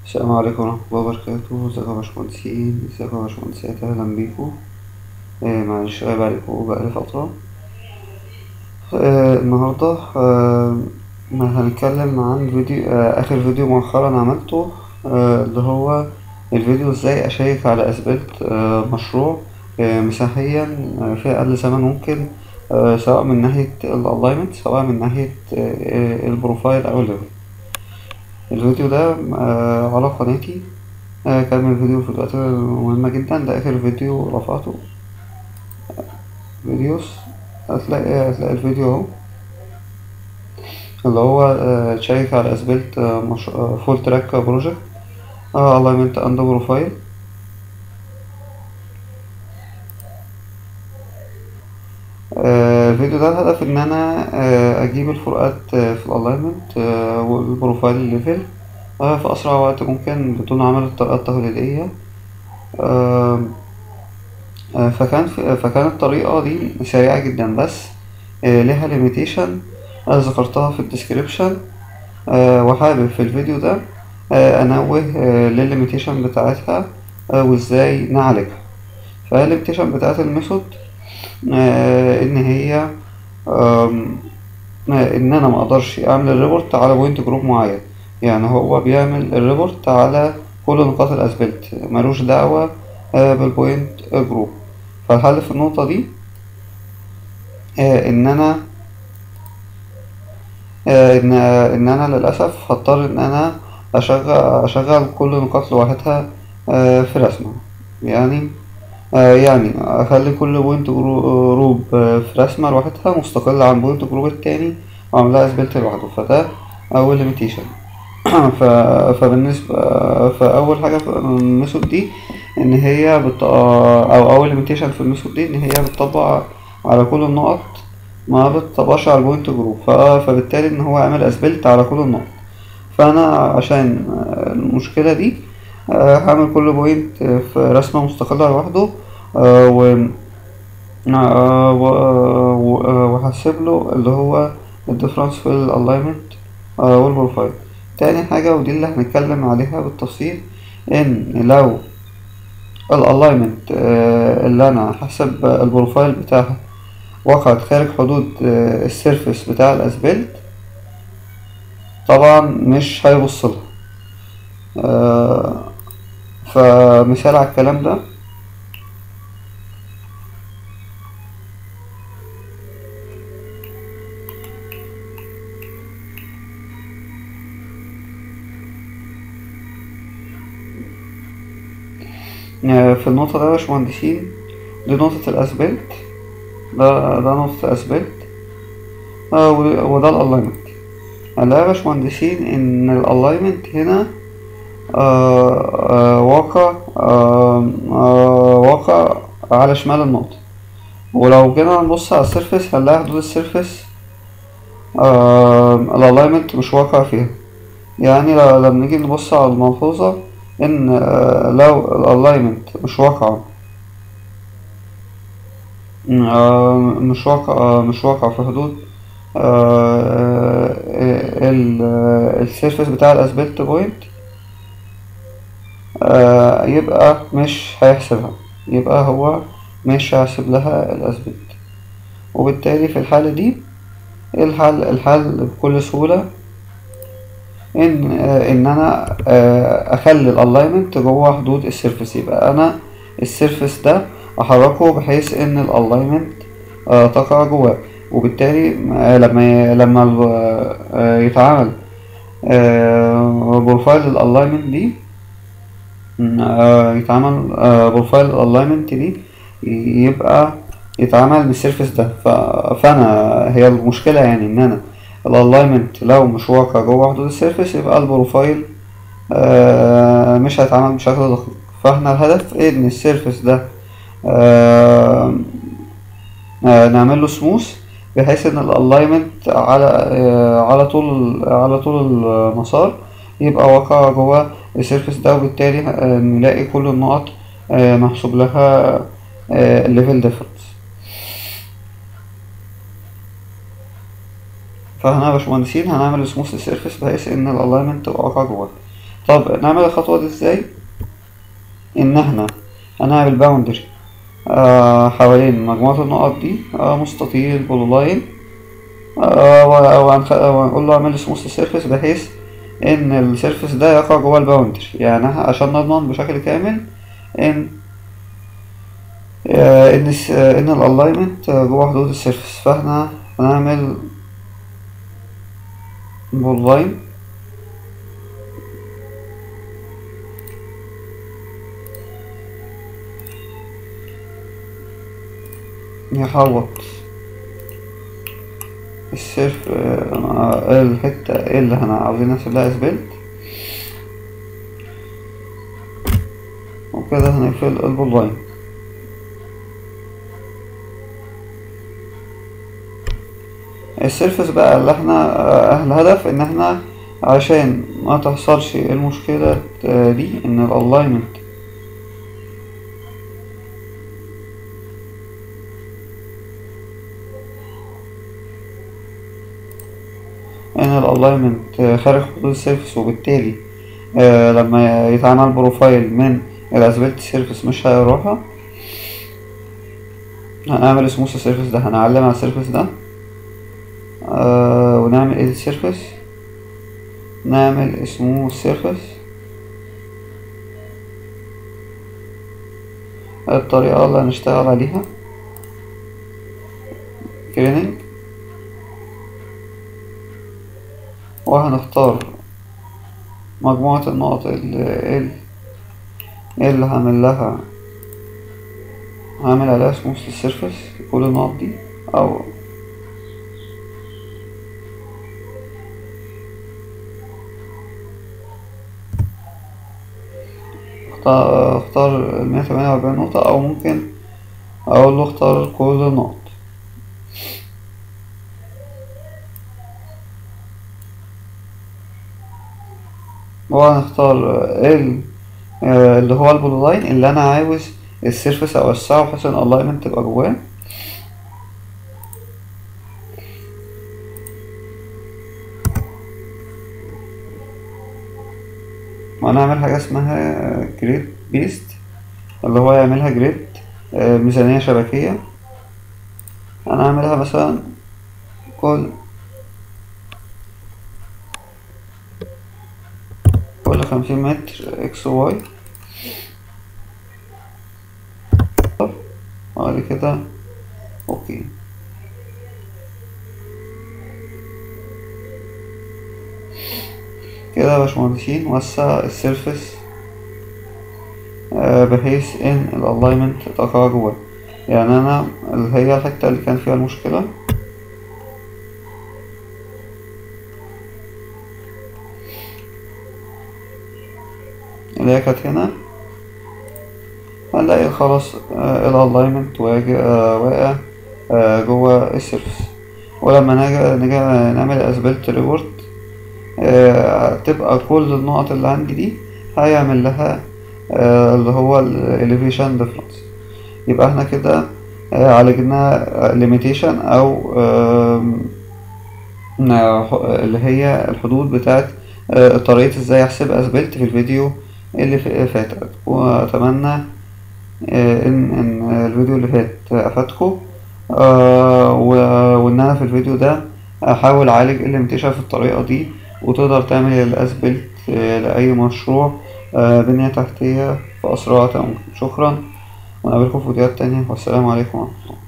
السلام عليكم ورحمة الله وبركاته ازيكم يا باشمهندسين ازيكم يا باشمهندسات اهلا بيكم آه معلش غايب عليكم بقالي فترة آه النهاردة آه ما هنتكلم عن فيديو آه آخر فيديو مؤخرا عملته آه اللي هو الفيديو ازاي اشيك على اسبلت آه مشروع آه مساحيا آه في اقل زمن ممكن آه سواء من ناحية الالاينمنت سواء من ناحية آه البروفايل او الليفل الفيديو ده آه على قناتي آه كان من الفيديو الفيديوهات مهمة جدا ده آخر فيديو رفعته فيديوز هتلاقي هتلاقي الفيديو اهو اللي هو آه تشيك على اسبلت آه مش... آه فول تراك بروجكت اه الاينمنت اند بروفايل الفيديو ده الهدف ان انا اجيب الفروقات في الالاينمنت والبروفايل الليفل في اسرع وقت ممكن بدون عمل الطريقه التقليديه فكان فكانت الطريقه دي سريعه جدا بس ليها ليميتيشن انا ذكرتها في الديسكريبشن وحابب في الفيديو ده انوه للليميتيشن بتاعتها وازاي نعالجها فالليميتيشن بتاعت الميثود آه ان هي آه ان انا ما اقدرش اعمل الريبورت على بوينت جروب معين يعني هو بيعمل الريبورت على كل نقاط الاسبلت ملوش دعوة آه بالبوينت جروب فالحل في النقطة دي ان انا ان ان انا للاسف هضطر ان انا اشغل اشغل كل نقاط لوحدها في رسمة يعني آه يعني اخلي كل بوينت جروب في رسمة لوحدها مستقلة عن بوينت جروب التاني واعملها اسبلت لوحده فده اول ليميتيشن فبالنسبة فاول حاجة في الميثود دي ان هي بت... او اول ليميتيشن في الميثود دي ان هي بتطبق على كل النقط ما بتطبقش على البوينت جروب ف... فبالتالي ان هو يعمل اسبلت على كل النقط فانا عشان المشكلة دي هعمل كل بوينت في رسمة مستقلة لوحده و وهحسب له اللي هو الديفرنس في الالاينمنت والبروفايل تاني حاجة ودي اللي هنتكلم عليها بالتفصيل ان لو الالاينمنت اللي انا هحسب البروفايل بتاعها وقعت خارج حدود السيرفس بتاع الاسبلت طبعا مش هيبصلها فمثال على الكلام ده في النقطة ده يا باشمهندسين دي نقطة الأسبلت ده ده نقطة الأسبلت وده الألاينمنت هنلاقي يا باشمهندسين إن الألاينمنت هنا آه آه واقع آه واقع على شمال النقطة ولو جينا نبص على السيرفس هنلاقي حدود السيرفس الالاينمنت مش واقع فيها يعني لما نيجي نبص على الملحوظة ان لو الالاينمنت مش واقع مش واقع مش واقع في حدود السيرفس بتاع الاسبلت بوينت آه يبقى مش هيحسبها يبقى هو مش هيحسب لها الأسبلت وبالتالي في الحالة دي الحل الحل بكل سهولة إن آه إن أنا آه أخلي الألاينمنت جوه حدود السيرفس يبقى أنا السيرفس ده أحركه بحيث إن الألاينمنت تقع جواه وبالتالي لما لما يتعمل بروفايل الألاينمنت دي يتعمل بروفايل الالاينمنت دي يبقى يتعمل بالسيرفس ده فانا هي المشكله يعني ان انا الالاينمنت لو مش واقع جوه حدود السيرفس يبقى البروفايل مش هيتعمل بشكل دقيق فاحنا الهدف ان السيرفس ده نعمل له سموث بحيث ان الالاينمنت على على طول على طول المسار يبقى واقع جوه السيرفس ده وبالتالي نلاقي كل النقط محسوب لها الليفل ديفرنس فاحنا يا باشمهندسين هنعمل سموث سيرفيس بحيث ان الالاينمنت تبقى واقعة جواه طب نعمل الخطوة دي ازاي ان احنا هنعمل باوندري آه حوالين مجموعة النقط دي آه مستطيل بولولاين آه و- وهنخ- وهنقول له اعمل لي سموث سيرفيس بحيث ان السيرفيس ده يقع جوه الباوندري يعني إحنا عشان نضمن بشكل كامل ان آه، ان الس- آه، ان الالاينمنت جوه حدود السيرفيس فاحنا هنعمل بول يحوط السيرف آه، مع الحتة اللي احنا عاوزين نحسب لها اسبلت وكده هنقفل البول لاين السيرفس بقى اللي احنا آه، الهدف ان احنا عشان ما تحصلش المشكلة آه، دي ان الالاينمنت ان الالاينمنت خارج حدود السيرفس وبالتالي آه، لما يتعمل بروفايل من الاسبلت سيرفس مش هيروحها هنعمل سموث السيرفس ده هنعلم على السيرفس ده آه ونعمل ايه السيرفس نعمل اسمه سيرفس الطريقة اللي هنشتغل عليها كليننج وهنختار مجموعة النقط اللي, اللي هعمل لها هعمل عليها سموث للسيرفس كل النقط دي أو اختار اختار المية تمانية وأربعين نقطة أو ممكن أقول له اختار كل النقط وهنختار ال آه، اللي هو البولو لاين اللي أنا عاوز السيرفس أوسعه بحيث إن الألاينمنت تبقى جواه وهنعمل حاجة اسمها جريد بيست اللي هو يعملها جريد آه، ميزانية شبكية هنعملها مثلا كل كل خمسين متر اكس واي وبعد كده اوكي كده يا باشمهندسين وسع السيرفس آه، بحيث ان الالاينمنت تقع جواه يعني انا اللي هي الحتة اللي كان فيها المشكلة اللي هي كانت هنا هنلاقي خلاص الالاينمنت واقع آه، جوه السيرفس ولما نيجي نيجي نعمل اسبلت ريبورت تبقى كل النقط اللي عندي دي هيعمل لها آه، اللي هو الاليفيشن ديفرنس يبقى احنا كده آه، عالجنا ليميتيشن او آم، آه، اللي هي الحدود بتاعت آه، طريقة ازاي احسب اسبلت في الفيديو اللي ف- فات واتمنى آه، ان ان الفيديو اللي فات افادكم آه، و- وان انا في الفيديو ده احاول اعالج الليميتيشن في الطريقة دي وتقدر تعمل الاسبلت آه، لاي مشروع آه، بنية تحتية في اسرع وقت ممكن شكرا ونقابلكم في فيديوهات تانية والسلام عليكم ورحمة الله